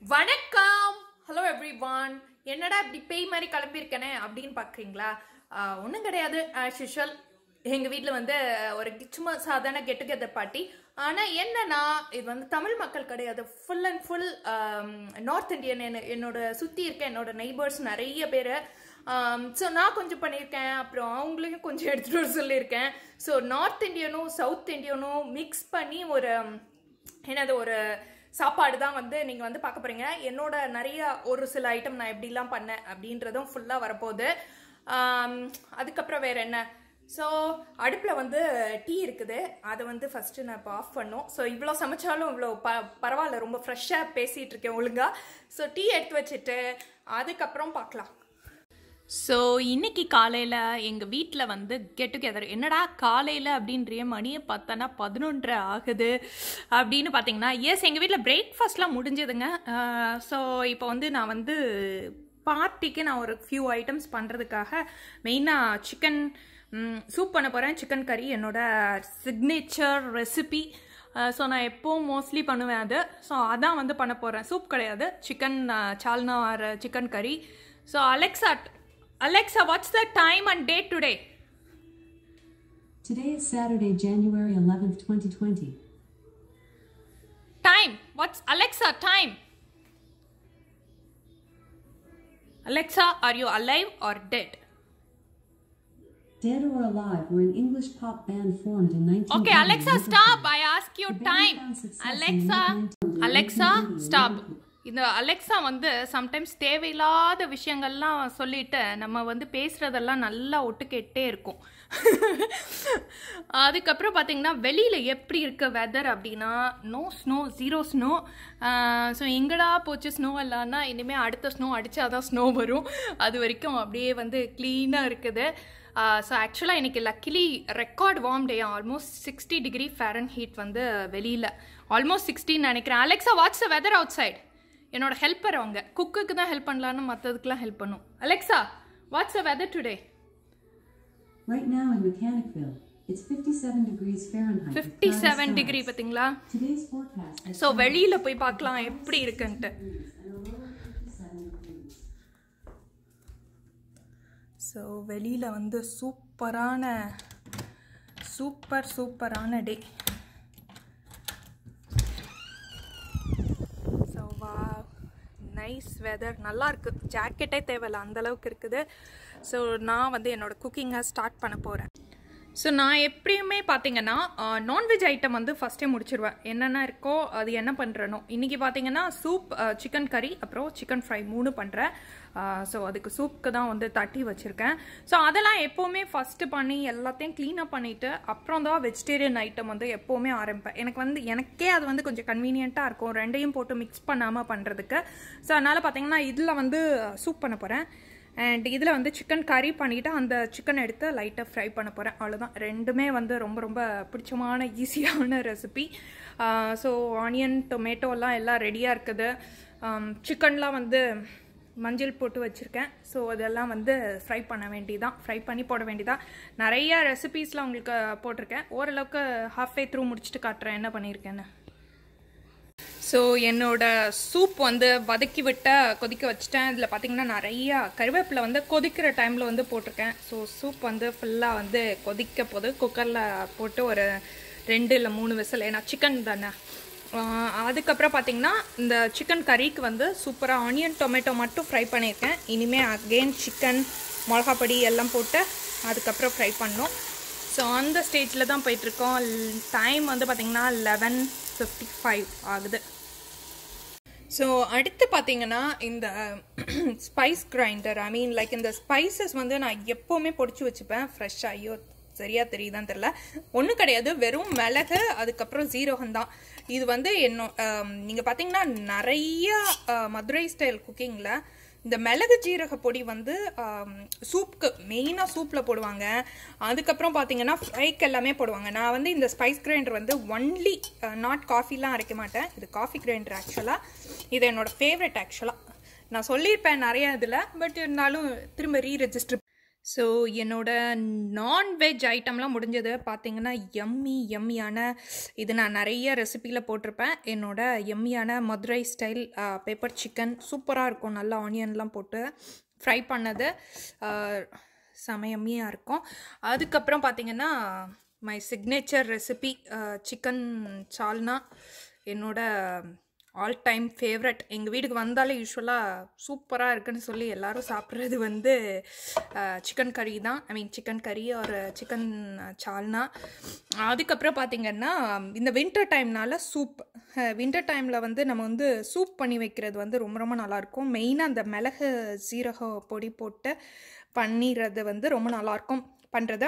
வணக்கம் hello every one என்னடா இப்படி பேய் மாதிரி கிளம்பியிருக்கனே அப்படின்னு பார்க்குறீங்களா ஒன்றும் கிடையாது ஆஸ் யூஷுவல் எங்கள் வீட்டில் வந்து ஒரு சும்மா சாதாரண கெட் டுகெதர் பார்ட்டி ஆனால் என்னன்னா இது வந்து தமிழ் மக்கள் கிடையாது full and full north Indian என்ன என்னோட சுற்றி இருக்க என்னோட நெய்பர்ஸ் நிறைய பேர் ஸோ நான் கொஞ்சம் பண்ணியிருக்கேன் அப்புறம் அவங்களையும் கொஞ்சம் எடுத்துகிட்டு வர சொல்லியிருக்கேன் ஸோ நார்த் இந்தியனும் சவுத் இந்தியனும் மிக்ஸ் பண்ணி ஒரு என்னது ஒரு சாப்பாடு தான் வந்து நீங்கள் வந்து பார்க்க போகிறீங்க என்னோட நிறைய ஒரு சில ஐட்டம் நான் எப்படிலாம் பண்ணேன் அப்படின்றதும் ஃபுல்லாக வரப்போகுது ஆம், அதுக்கப்புறம் வேற என்ன ஸோ அடுப்பில் வந்து டீ இருக்குது அதை வந்து ஃபஸ்ட்டு நான் இப்போ ஆஃப் பண்ணோம் ஸோ இவ்வளோ சமைச்சாலும் இவ்வளோ ப பரவாயில்ல ரொம்ப ஃப்ரெஷ்ஷாக பேசிகிட்டு இருக்கேன் ஒழுங்கா ஸோ டீ எடுத்து வச்சுட்டு அதுக்கப்புறம் பார்க்கலாம் ஸோ இன்னைக்கு காலையில் எங்கள் வீட்டில் வந்து கெட் டுகெதர் என்னடா காலையில் அப்படின்ற மணியை பார்த்தோன்னா பதினொன்றரை ஆகுது அப்படின்னு பார்த்தீங்கன்னா எஸ் எங்கள் வீட்டில் பிரேக்ஃபாஸ்ட்லாம் முடிஞ்சதுங்க ஸோ இப்போ வந்து நான் வந்து பார்ட்டிக்கு நான் ஒரு ஃபியூ ஐட்டம்ஸ் பண்ணுறதுக்காக மெயினாக சிக்கன் சூப் பண்ண போகிறேன் சிக்கன் கறி என்னோட சிக்னேச்சர் ரெசிபி ஸோ நான் எப்போவும் மோஸ்ட்லி பண்ணுவேன் அது ஸோ அதான் வந்து பண்ண போகிறேன் சூப் கிடையாது சிக்கன் சால்னா ஆர் சிக்கன் கறி so Alexa Alexa what's the time and date today Today is Saturday, January 11th, 2020. Time what's Alexa time Alexa are you alive or dead Dead or Alive were an English pop band formed in 19. Okay, Alexa, stop. I ask you time. Alexa, Alexa, stop. இந்த Alexa வந்து sometimes தேவையில்லாத விஷயங்கள்லாம் சொல்லிட்டு நம்ம வந்து பேசுறதெல்லாம் நல்லா ஒட்டு கேட்டே இருக்கும் அதுக்கப்புறம் பார்த்தீங்கன்னா வெளியில் எப்படி இருக்க வெதர் அப்படின்னா no snow zero snow so எங்கடா போச்சு ஸ்னோ இல்லைன்னா இனிமேல் அடுத்த ஸ்னோ அடித்தாதான் ஸ்னோ வரும் அது வரைக்கும் அப்படியே வந்து க்ளீனாக இருக்குது ஸோ ஆக்சுவலாக இன்னைக்கு luckily record warm day almost sixty degree Fahrenheit வந்து வெளியில் ஆல்மோஸ்ட் சிக்ஸ்டின்னு நினைக்கிறேன் Alexa what's weather outside என்னோட ஹெல்ப்பர் அவங்க குக்குக்கு தான் ஹெல்ப் பண்ணலான்னு மற்றதுக்கெலாம் ஹெல்ப் பண்ணும் Alexa what's a weather today Right now in Mechanicville, it's 57 degrees Fahrenheit. with fifty cloudy seven skies. Degree பார்த்தீங்களா Today's forecast is ஸோ வெளியில் போய் பார்க்கலாம் எப்படி இருக்குன்ட்டு and a low of 57 degrees. So வெளியில் வந்து சூப்பரான சூப்பர் சூப்பரான டே ஸோ வா நைஸ் வெதர் நல்லா இருக்கு ஜாக்கெட்டே தேவையில்ல அந்த அளவுக்கு இருக்குது ஸோ நான் வந்து என்னோட குக்கிங்கை ஸ்டார்ட் பண்ண போகிறேன் ஸோ நான் எப்படியுமே பார்த்தீங்கன்னா நான்வெஜ் ஐட்டம் வந்து ஃபஸ்ட்டே முடிச்சிருவேன் என்னென்ன இருக்கோ அது என்ன பண்ணுறனோ இன்றைக்கி பார்த்தீங்கன்னா சூப் சிக்கன் கறி அப்புறம் சிக்கன் ஃப்ரை மூணு பண்ணுறேன் ஸோ அதுக்கு சூப்புக்கு தான் வந்து தட்டி வச்சுருக்கேன் ஸோ அதெல்லாம் எப்போவுமே ஃபஸ்ட்டு பண்ணி எல்லாத்தையும் க்ளீனாக பண்ணிவிட்டு அப்புறம் தான் வெஜிடேரியன் ஐட்டம் வந்து எப்போவுமே ஆரம்பிப்பேன் எனக்கு வந்து எனக்கே அது வந்து கொஞ்சம் கன்வீனியண்ட்டாக இருக்கும் ரெண்டையும் போட்டு மிக்ஸ் பண்ணாமல் பண்ணுறதுக்கு ஸோ அதனால் பார்த்தீங்கன்னா இதில் வந்து சூப் பண்ண போகிறேன் அண்ட் இதில் வந்து சிக்கன் கறி பண்ணிவிட்டு அந்த சிக்கன் எடுத்து லைட்டாக ஃப்ரை பண்ண போகிறேன் அவ்வளோதான் ரெண்டுமே வந்து ரொம்ப ரொம்ப பிடிச்சமான ஈஸியான ரெசிபி ஸோ ஆனியன் டொமேட்டோலாம் எல்லாம் ரெடியாக இருக்குது சிக்கன்லாம் வந்து மஞ்சள் போட்டு வச்சுருக்கேன் ஸோ அதெல்லாம் வந்து ஃப்ரை பண்ண வேண்டியதான் ஃப்ரை பண்ணி போட வேண்டியதான் நிறைய ரெசிபீஸில் உங்களுக்கு போட்டிருக்கேன் ஓரளவுக்கு ஹாஃப் வே த்ரூ முடிச்சுட்டு காட்டுறேன் என்ன பண்ணியிருக்கேன்னு ஸோ என்னோட சூப் வந்து வதக்கி விட்ட கொதிக்க வச்சுட்டேன் இதில் பார்த்தீங்கன்னா நிறையா கருவேப்பிலை வந்து கொதிக்கிற டைமில் வந்து போட்டிருக்கேன் ஸோ சூப் வந்து ஃபுல்லாக வந்து கொதிக்க போது குக்கரில் போட்டு ஒரு ரெண்டு இல்லை மூணு விசில் ஏன்னா சிக்கன் தானே ஆஹ் அதுக்கப்புறம் பார்த்தீங்கன்னா இந்த சிக்கன் கறிக்கு வந்து சூப்பராக ஆனியன் டொமேட்டோ மட்டும் ஃப்ரை பண்ணியிருக்கேன் இனிமேல் அகெயின் சிக்கன் மிளகாப்பொடி எல்லாம் போட்டு அதுக்கப்புறம் ஃப்ரை பண்ணோம் ஸோ அந்த ஸ்டேஜில் தான் போயிட்டுருக்கோம் டைம் வந்து பார்த்திங்கன்னா லெவன் ஃபிஃப்டி ஃபைவ் ஆகுது ஸோ அடுத்து பார்த்தீங்கன்னா இந்த spice grinder I mean like இந்த ஸ்பைசஸ் வந்து நான் எப்போவுமே பொடிச்சு வச்சுப்பேன் ஃப்ரெஷ்ஷாக ஐயோ சரியாக தெரியுதான்னு தெரில ஒன்றும் கிடையாது வெறும் மிளகு அதுக்கப்புறம் ஜீரகம் தான் இது வந்து என்ன நீங்கள் பார்த்தீங்கன்னா நிறைய அஹ், மதுரை ஸ்டைல் குக்கிங்கில் இந்த மிளகு ஜீரக பொடி வந்து சூப்புக்கு மெயினாக சூப்பில் போடுவாங்க அதுக்கப்புறம் பார்த்தீங்கன்னா ஃப்ரைக்கு எல்லாமே போடுவாங்க நான் வந்து இந்த ஸ்பைஸ் கிரைண்டர் வந்து ஒன்லி நாட் காஃபிலாம் அரைக்க மாட்டேன் இது காஃபி கிரைண்டர் ஆக்சுவலாக இது என்னோட ஃபேவரட் ஆக்சுவலாக நான் சொல்லியிருப்பேன் நிறைய இதில் பட் இருந்தாலும் திரும்ப ரீ ரெஜிஸ்டர் ஸோ என்னோட நான்வெஜ் ஐட்டம்லாம் முடிஞ்சது பார்த்தீங்கன்னா எம்மி எம்மியான இது நான் நிறைய ரெசிபியில் போட்டிருப்பேன் என்னோட எம்மியான மதுரை ஸ்டைல் பெப்பர் சிக்கன் சூப்பராக இருக்கும் நல்லா ஆனியன்லாம் போட்டு ஃப்ரை பண்ணது செம எம்மியாக இருக்கும் அதுக்கப்புறம் பார்த்தீங்கன்னா my signature recipe chicken salna என்னோட ஆல் டைம் ஃபேவரட் எங்கள் வீட்டுக்கு வந்தாலே யூஸ்வலாக சூப்பராக இருக்குன்னு சொல்லி எல்லாரும் சாப்பிட்றது வந்து சிக்கன் கறி தான் ஐ மீன் சிக்கன் கறி ஒரு சிக்கன் சால்னா அதுக்கப்புறம் பார்த்திங்கன்னா இந்த வின்டர் டைம்னால சூப் வின்டர் டைமில் வந்து நம்ம வந்து சூப் பண்ணி வைக்கிறது வந்து ரொம்ப ரொம்ப நல்லாயிருக்கும் மெயினாக அந்த மிளகு சீரக பொடி போட்டு பண்ணிடுறது வந்து ரொம்ப நல்லாயிருக்கும் பண்ணுறது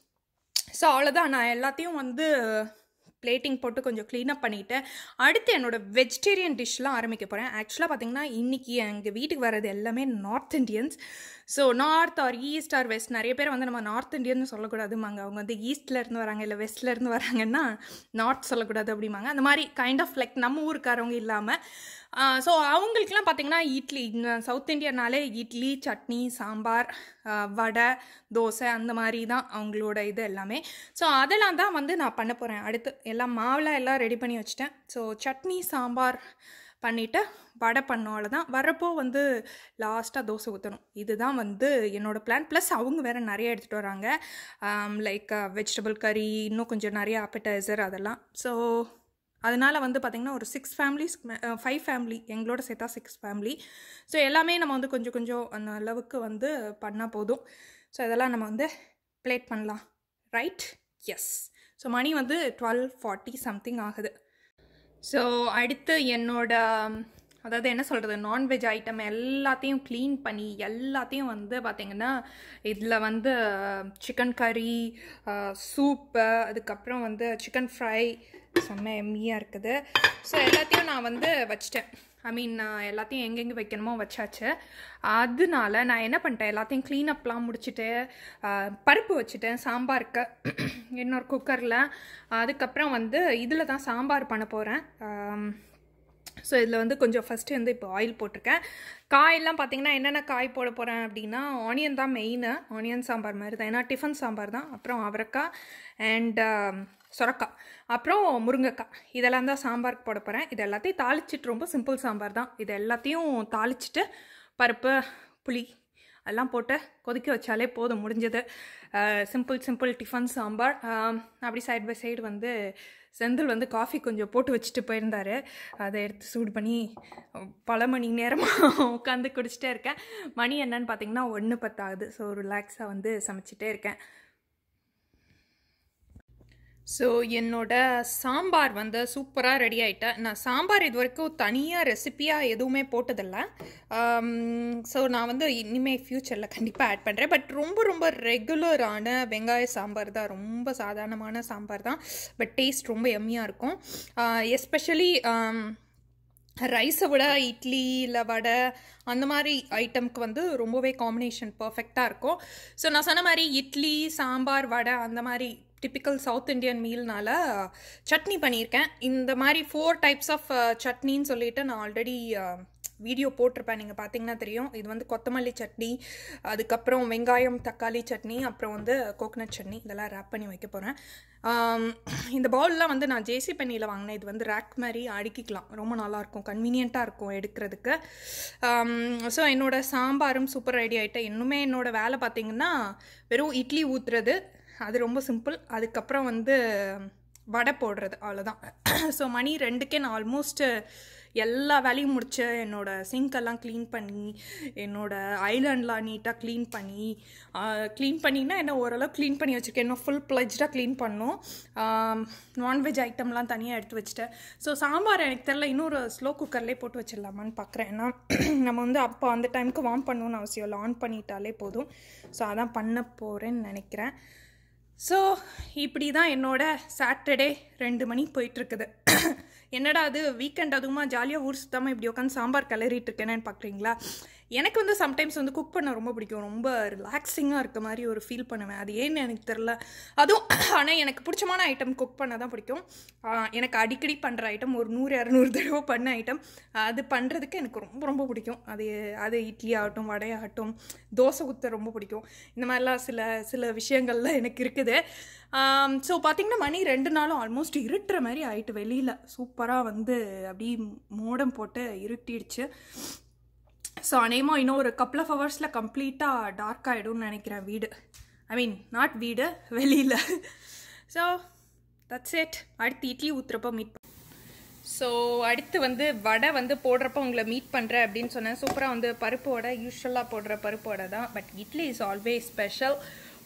ஸோ அவ்வளோதான் நான் எல்லாத்தையும் வந்து பிளேட்டிங் போட்டு கொஞ்சம் க்ளீனப் பண்ணிவிட்டேன் அடுத்து என்னோடய வெஜிடேரியன் டிஷ்லாம் ஆரம்பிக்க போகிறேன் ஆக்சுவலாக பார்த்தீங்கன்னா இன்றைக்கி எங்கள் வீட்டுக்கு வர்றது எல்லாமே north Indians so north or east or west நிறைய பேர் வந்து நம்ம நார்த் இந்தியன்னு சொல்லக்கூடாதுமாங்க அவங்க வந்து ஈஸ்ட்லேருந்து வராங்க இல்லை வெஸ்ட்லேருந்து வராங்கன்னா நார்த் சொல்லக்கூடாது அப்படிம்பாங்க அந்த மாதிரி கைண்ட் ஆஃப் லைக் நம்ம ஊருக்காரவங்க இல்லாமல் ஸோ அவங்களுக்குலாம் பார்த்தீங்கன்னா இட்லி சவுத் இந்தியனாலே இட்லி சட்னி சாம்பார் வடை தோசை அந்த மாதிரி தான் அவங்களோட இது எல்லாமே ஸோ அதெல்லாம் தான் வந்து நான் பண்ண போகிறேன் அடுத்து எல்லாம் மாவில் எல்லாம் ரெடி பண்ணி வச்சுட்டேன் ஸோ சட்னி சாம்பார் பண்ணிவிட்டு வடை பண்ணோம் தான் வரப்போ வந்து லாஸ்ட்டாக தோசை ஊற்றணும் இதுதான் வந்து என்னோடய பிளான் ப்ளஸ் அவங்க வேறு நிறைய எடுத்துகிட்டு வராங்க லைக் வெஜிடபிள் கறி இன்னும் கொஞ்சம் நிறைய ஆப்பிடைசர் அதெல்லாம் ஸோ அதனால் வந்து பார்த்திங்கன்னா ஒரு சிக்ஸ் ஃபேமிலிஸ் ஃபைவ் ஃபேமிலி எங்களோட சேர்த்தா சிக்ஸ் ஃபேமிலி ஸோ எல்லாமே நம்ம வந்து கொஞ்சம் கொஞ்சம் அந்த அளவுக்கு வந்து பண்ணால் போதும் ஸோ இதெல்லாம் நம்ம வந்து பிளேட் பண்ணலாம் ரைட் எஸ் ஸோ மணி வந்து டுவெல் ஃபார்ட்டி சம்திங் ஆகுது ஸோ அடுத்து என்னோட அதாவது என்ன சொல்கிறது நான்வெஜ் ஐட்டம் எல்லாத்தையும் க்ளீன் பண்ணி எல்லாத்தையும் வந்து பார்த்திங்கன்னா இதில் வந்து சிக்கன் கறி சூப்பு அதுக்கப்புறம் வந்து சிக்கன் ஃப்ரை செம்ம எம்மியாக இருக்குது ஸோ எல்லாத்தையும் நான் வந்து வச்சிட்டேன் ஐ மீன் நான் எல்லாத்தையும் எங்கெங்கே வைக்கணுமோ வச்சாச்சு அதனால நான் என்ன பண்ணிட்டேன் எல்லாத்தையும் க்ளீன் அப்லாம் முடிச்சுட்டு பருப்பு வச்சுட்டேன் சாம்பாருக்கு இன்னொரு குக்கரில் அதுக்கப்புறம் வந்து இதில் தான் சாம்பார் பண்ண போகிறேன் ஸோ இதில் வந்து கொஞ்சம் ஃபஸ்ட்டு வந்து இப்போ ஆயில் போட்டிருக்கேன் காயெல்லாம் பார்த்தீங்கன்னா என்னென்ன காய் போட போகிறேன் அப்படின்னா ஆனியன் தான் மெயினு ஆனியன் சாம்பார் மாதிரி தான் ஏன்னா டிஃபன் சாம்பார் தான் அப்புறம் அவரைக்காய் அண்ட் சொரக்காய் அப்புறம் முருங்கைக்காய் இதெல்லாம் தான் சாம்பாருக்கு போட போகிறேன் இது எல்லாத்தையும் தாளிச்சிட்டு ரொம்ப சிம்பிள் சாம்பார் தான் இது எல்லாத்தையும் தாளிச்சிட்டு பருப்பு புளி எல்லாம் போட்டு கொதிக்க வச்சாலே போதும் முடிஞ்சது சிம்பிள் சிம்பிள் டிஃபன் சாம்பார் அப்படி சைட் பை சைடு வந்து செந்தில் வந்து காஃபி கொஞ்சம் போட்டு வச்சுட்டு போயிருந்தார் அதை எடுத்து சூடு பண்ணி பல மணி நேரமாக உட்காந்து குடிச்சிட்டே இருக்கேன் மணி என்னன்னு பார்த்தீங்கன்னா ஒன்று பத்தாகுது ஸோ ரிலாக்ஸாக வந்து சமைச்சிட்டே இருக்கேன் ஸோ என்னோட சாம்பார் வந்து சூப்பராக ரெடி ஆகிட்டேன் நான் சாம்பார் இது வரைக்கும் தனியாக ரெசிப்பியாக எதுவுமே போட்டதில்லை ஸோ நான் வந்து இனிமேல் ஃப்யூச்சரில் கண்டிப்பாக ஆட் பண்ணுறேன் பட் ரொம்ப ரொம்ப ரெகுலரான வெங்காய சாம்பார் தான் ரொம்ப சாதாரணமான சாம்பார் தான் பட் டேஸ்ட் ரொம்ப எம்மியாக இருக்கும் எஸ்பெஷலி ரைஸை விட இட்லி இல்லை வடை அந்த மாதிரி ஐட்டம்க்கு வந்து ரொம்பவே காம்பினேஷன் பர்ஃபெக்டாக இருக்கும் ஸோ நான் சொன்ன மாதிரி இட்லி சாம்பார் வடை அந்த மாதிரி டிப்பிக்கல் சவுத் இண்டியன் மீல்னால சட்னி பண்ணியிருக்கேன் இந்த மாதிரி ஃபோர் டைப்ஸ் ஆஃப் சட்னின்னு சொல்லிட்டு நான் ஆல்ரெடி வீடியோ போட்டிருப்பேன் நீங்கள் பார்த்தீங்கன்னா தெரியும் இது வந்து கொத்தமல்லி சட்னி அதுக்கப்புறம் வெங்காயம் தக்காளி சட்னி அப்புறம் வந்து கோகனட் சட்னி இதெல்லாம் ரேப் பண்ணி வைக்க போகிறேன் இந்த பவுல்லாம் வந்து நான் ஜேசி பெண்ணியில் வாங்கினேன் இது வந்து ரேக் மாதிரி அடுக்கிக்கலாம் ரொம்ப நல்லாயிருக்கும் கன்வீனியண்ட்டாக இருக்கும் எடுக்கிறதுக்கு ஸோ என்னோடய சாம்பாரும் சூப்பர் ரெடி ஆகிட்டேன் இன்னுமே என்னோடய வேலை பார்த்திங்கன்னா வெறும் இட்லி ஊற்றுறது அது ரொம்ப சிம்பிள் அதுக்கப்புறம் வந்து வடை போடுறது அவ்வளோதான் ஸோ மணி ரெண்டுக்கே நான் ஆல்மோஸ்ட்டு எல்லா வேலையும் முடிச்சு என்னோடய சிங்க்கெல்லாம் க்ளீன் பண்ணி என்னோடய ஐலாண்ட்லாம் நீட்டாக க்ளீன் பண்ணி க்ளீன் பண்ணினா என்ன ஓரளவு க்ளீன் பண்ணி வச்சுருக்கேன் இன்னும் ஃபுல் ப்ளஜ்டாக க்ளீன் பண்ணும் நான்வெஜ் ஐட்டம்லாம் தனியாக எடுத்து வச்சுட்டேன் ஸோ சாம்பார் எனக்கு தெரில இன்னொரு ஸ்லோ குக்கர்லேயே போட்டு வச்சிடலாமான்னு பார்க்குறேன் ஏன்னா நம்ம வந்து அப்போ அந்த டைமுக்கு வார்ம் பண்ணணும்னு அவசியம் இல்லை ஆன் பண்ணிட்டாலே போதும் ஸோ அதான் பண்ண போகிறேன்னு நினைக்கிறேன் ஸோ இப்படி தான் என்னோட சாட்டர்டே ரெண்டு மணி போயிட்டுருக்குது என்னடா அது வீக்கெண்ட் அதுவுமா ஜாலியாக ஊர் சுத்தாமல் இப்படி உட்காந்து சாம்பார் கிளறிட்டு இருக்கேனேன்னு பார்க்குறீங்களா எனக்கு வந்து சம்டைம்ஸ் வந்து குக் பண்ண ரொம்ப பிடிக்கும் ரொம்ப ரிலாக்ஸிங்காக இருக்க மாதிரி ஒரு ஃபீல் பண்ணுவேன் அது ஏன்னு எனக்கு தெரில அதுவும் ஆனால் எனக்கு பிடிச்சமான ஐட்டம் குக் பண்ண தான் பிடிக்கும் ஆஹ் எனக்கு அடிக்கடி பண்ணுற ஐட்டம் ஒரு நூறு இரநூறு தடவை பண்ண ஐட்டம் அது பண்ணுறதுக்கு எனக்கு ரொம்ப ரொம்ப பிடிக்கும் அது அது இட்லி ஆகட்டும் வடையாகட்டும் தோசை ஊற்ற ரொம்ப பிடிக்கும் இந்த மாதிரிலாம் சில சில விஷயங்கள்லாம் எனக்கு இருக்குது ஸோ பார்த்தீங்கன்னா மணி ரெண்டு நாளும் ஆல்மோஸ்ட் இருட்டுற மாதிரி ஆயிட்டு வெளியில் சூப்பராக வந்து அப்படியே மோடம் போட்டு இருட்டிடுச்சு ஸோ அநேகமாக இன்னும் ஒரு கப்புள் ஆஃப் ஹவர்ஸில் கம்ப்ளீட்டாக டார்க் ஆகிடும்னு நினைக்கிறேன் வீடு ஐ மீன் நாட் வீடு வெளியில் ஸோ தட்ஸ் இட் அடுத்து இட்லி ஊற்றுறப்போ மீட் ஸோ அடுத்து வந்து வடை வந்து போடுறப்ப உங்களை மீட் பண்ணுறேன் அப்படின்னு சொன்னேன் சூப்பராக வந்து பருப்பு வடை யூஸ்வலாக போடுற பருப்பு வடை தான் but idli is always special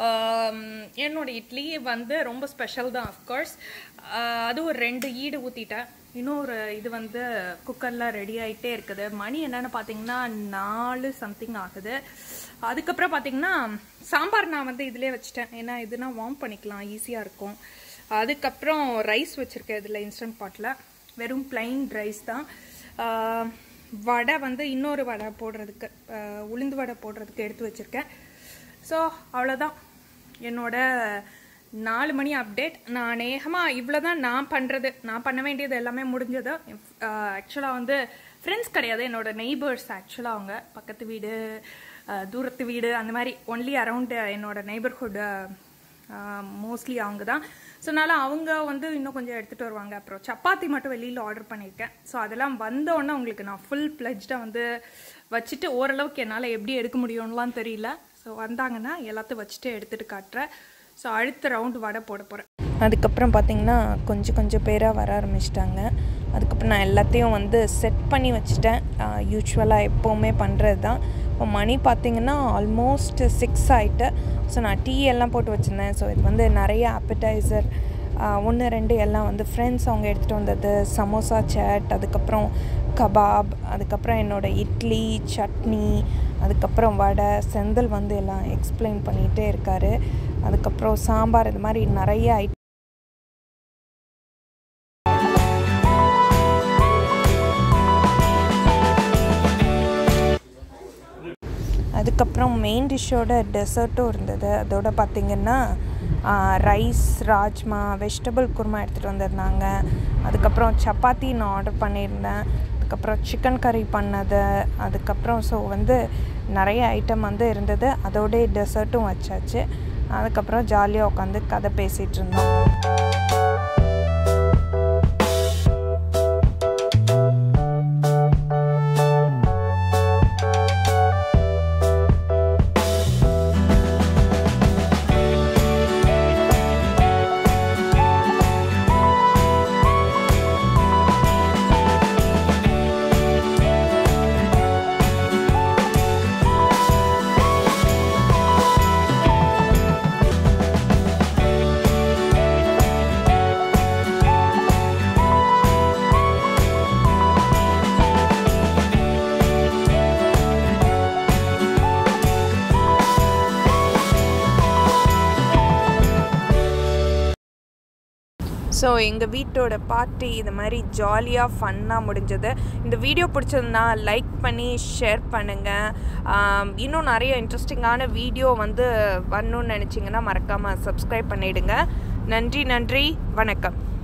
என்னோட இட்லி வந்து ரொம்ப ஸ்பெஷல் தான் அஃப்கோர்ஸ் அது ஒரு ரெண்டு ஈடு ஊற்றிட்டேன் இன்னொரு இது வந்து குக்கரில் ரெடி ஆகிட்டே இருக்குது மணி என்னென்னு பார்த்தீங்கன்னா நாலு சம்திங் ஆகுது அதுக்கப்புறம் பார்த்தீங்கன்னா சாம்பார் நான் வந்து இதிலே வச்சுட்டேன் ஏன்னா இதுனா வார்ம் பண்ணிக்கலாம் ஈஸியாக இருக்கும் அதுக்கப்புறம் ரைஸ் வச்சுருக்கேன் இதில் இன்ஸ்டன்ட் பாட்டில் வெறும் பிளைன் ரைஸ் தான் ஆஹ் வடை வந்து இன்னொரு வடை போடுறதுக்கு ஆஹ் உளுந்து வடை போடுறதுக்கு எடுத்து வச்சுருக்கேன் ஸோ அவ்வளோதான் என்னோட நாலு மணி அப்டேட் நான் அநேகமாக இவ்வளோ தான் நான் பண்ணுறது நான் பண்ண வேண்டியது எல்லாமே முடிஞ்சது ஆக்சுவலாக வந்து ஃப்ரெண்ட்ஸ் கிடையாது என்னோட நெய்பர்ஸ் ஆக்சுவலாக அவங்க பக்கத்து வீடு ஆஹ் தூரத்து வீடு அந்த மாதிரி ஒன்லி அரவுண்ட் என்னோட நெய்பர்ஹுட் மோஸ்ட்லி அவங்க தான் ஸோ அதனால் அவங்க வந்து இன்னும் கொஞ்சம் எடுத்துகிட்டு வருவாங்க அப்புறம் சப்பாத்தி மட்டும் வெளியில் ஆர்டர் பண்ணியிருக்கேன் ஸோ அதெல்லாம் வந்த உடனே உங்களுக்கு நான் ஃபுல் பிளஜ்டாக வந்து வச்சுட்டு ஓரளவுக்கு என்னால் எப்படி எடுக்க முடியும்லாம் தெரியல ஸோ வந்தாங்கன்னா எல்லாத்தையும் வச்சுட்டு எடுத்துகிட்டு காட்டுறேன் ஸோ அடுத்த ரவுண்டு வடை போட போகிறேன் அதுக்கப்புறம் பார்த்திங்கன்னா கொஞ்சம் கொஞ்சம் பேராக வர ஆரம்பிச்சிட்டாங்க அதுக்கப்புறம் நான் எல்லாத்தையும் வந்து செட் பண்ணி வச்சுட்டேன் யூஸ்வலாக எப்போவுமே பண்ணுறது தான் இப்போ மணி பார்த்திங்கன்னா ஆல்மோஸ்ட் சிக்ஸ் ஆகிட்டு ஸோ நான் டீ எல்லாம் போட்டு வச்சுருந்தேன் ஸோ இது வந்து நிறைய appetizer ஒன்று ரெண்டு எல்லாம் வந்து ஃப்ரெண்ட்ஸ் அவங்க எடுத்துகிட்டு வந்தது சமோசா சாட் அதுக்கப்புறம் கபாப் அதுக்கப்புறம் என்னோடய இட்லி சட்னி அதுக்கப்புறம் வடை செந்தில் வந்து எல்லாம் எக்ஸ்பிளைன் பண்ணிகிட்டே இருக்காரு அதுக்கப்புறம் சாம்பார் இது மாதிரி நிறைய ஐ அதுக்கப்புறம் மெயின் டிஷ்ஷோட டெசர்ட்டும் இருந்தது அதோட பார்த்திங்கன்னா ரைஸ் ராஜ்மா வெஜிடபிள் குருமா எடுத்துகிட்டு வந்திருந்தாங்க அதுக்கப்புறம் சப்பாத்தி நான் ஆர்டர் பண்ணியிருந்தேன் அதுக்கப்புறம் சிக்கன் கறி பண்ணது அதுக்கப்புறம் ஸோ வந்து நிறைய ஐட்டம் வந்து இருந்தது அதோடைய டெசர்ட்டும் வச்சாச்சு அதுக்கப்புறம் ஜாலியாக உட்காந்து கதை பேசிகிட்டு இருந்தோம் ஸோ எங்கள் வீட்டோட பார்ட்டி இது மாதிரி ஜாலியாக ஃபன்னாக முடிஞ்சது இந்த வீடியோ பிடிச்சதுன்னா லைக் பண்ணி ஷேர் பண்ணுங்கள் இன்னும் நிறைய இன்ட்ரெஸ்டிங்கான வீடியோ வந்து வரணும்னு நினச்சிங்கன்னா மறக்காமல் சப்ஸ்கிரைப் பண்ணிவிடுங்க நன்றி நன்றி வணக்கம்